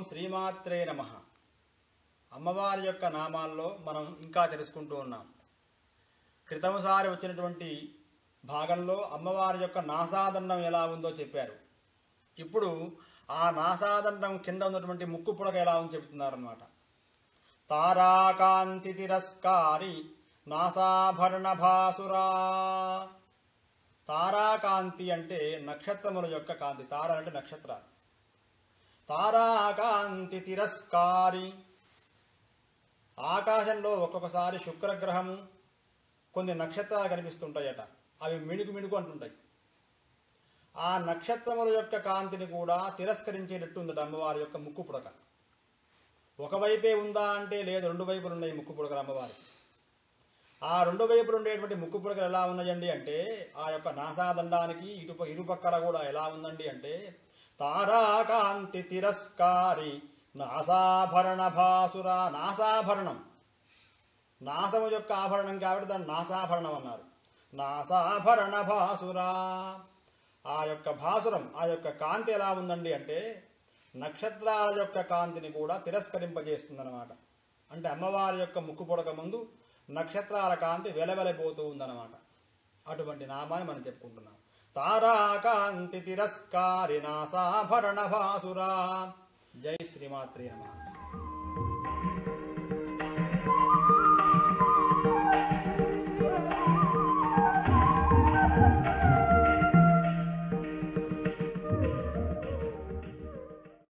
శ్రీమాత్రే నమ అమ్మవారి యొక్క నామాల్లో మనం ఇంకా తెలుసుకుంటూ ఉన్నాం క్రితముసారి వచ్చినటువంటి భాగంలో అమ్మవారి యొక్క నాసాదండం ఎలా ఉందో చెప్పారు ఇప్పుడు ఆ నాసాదండం కింద ఉన్నటువంటి ముక్కు పుడక ఎలా ఉందో చెబుతున్నారన్నమాట తారాకాంతి తిరస్కారి నాసాభరణ భాసురా తారాకాంతి అంటే నక్షత్రముల యొక్క కాంతి తార అంటే నక్షత్రాలు తారాకాంతి తిరస్కారి ఆకాశంలో ఒక్కొక్కసారి శుక్రగ్రహము కొన్ని నక్షత్రాలు కనిపిస్తుంటాయట అవి మిణుకు మిణుకు అంటుంటాయి ఆ నక్షత్రముల యొక్క కాంతిని కూడా తిరస్కరించేటట్టు ఉందట అమ్మవారి యొక్క ముక్కు పుడక ఒకవైపే ఉందా అంటే లేదు రెండు వైపులు ఉన్నాయి ముక్కు పుడకలు అమ్మవారికి ఆ రెండు వైపులు ఉండేటువంటి ముక్కు పుడకలు ఎలా ఉన్నాయండి అంటే ఆ యొక్క నాసాదండానికి ఇటు ఇరుపక్కల కూడా ఎలా ఉందండి అంటే తారాకాంతి తిరస్కారి నాసాభరణ భాసుర నాసాభరణం నాసము యొక్క ఆభరణం కాబట్టి దాన్ని నాసాభరణం అన్నారు నాసాభరణ భాసురా ఆ యొక్క భాసురం ఆ యొక్క కాంతి ఎలా ఉందండి అంటే నక్షత్రాల యొక్క కాంతిని కూడా తిరస్కరింపజేస్తుందన్నమాట అంటే అమ్మవారి యొక్క ముక్కు పొడక ముందు నక్షత్రాల కాంతి వెలవెలబోతూ ఉందన్నమాట అటువంటి నామాన్ని మనం చెప్పుకుంటున్నాం తారాకాంతి తిరస్కారి నాసాభరణ భాసురా జై శ్రీమాత్రి నమ